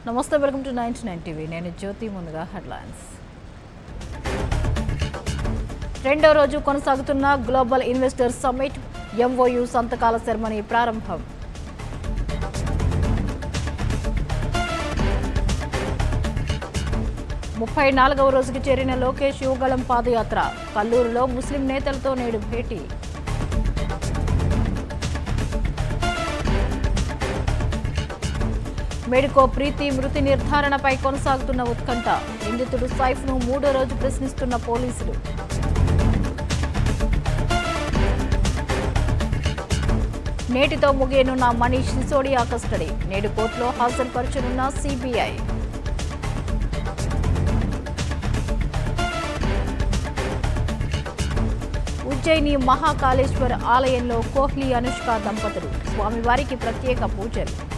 నమస్తే welcome to ninety nine TV నేను జ్యోతి ముందుగా హెడ్లైన్స్ రెండో రోజు కొనసాగుతున్న గ్లోబల్ ఇన్వెస్టర్ సమ్మిట్ ఎంఓయు సంతకాల సెరమనీ ప్రారంభం ముప్పై నాలుగవ రోజుకి చేరిన లోకేష్ యువగళం పాదయాత్ర కల్లూరులో ముస్లిం నేతలతో నేడు భేటీ మెడికో ప్రీతి మృతి నిర్ధారణపై కొనసాగుతున్న ఉత్కంఠ నిందితుడు సైఫ్ను మూడో రోజు ప్రశ్నిస్తున్న పోలీసులు నేటితో ముగియనున్న మనీష్ సిసోడియా కస్టడీ నేడు కోర్టులో హాజరుపరచనున్న సిబిఐ ఉజ్జయిని మహాకాళేశ్వర ఆలయంలో కోహ్లీ అనుష్క దంపతులు స్వామివారికి ప్రత్యేక పూజలు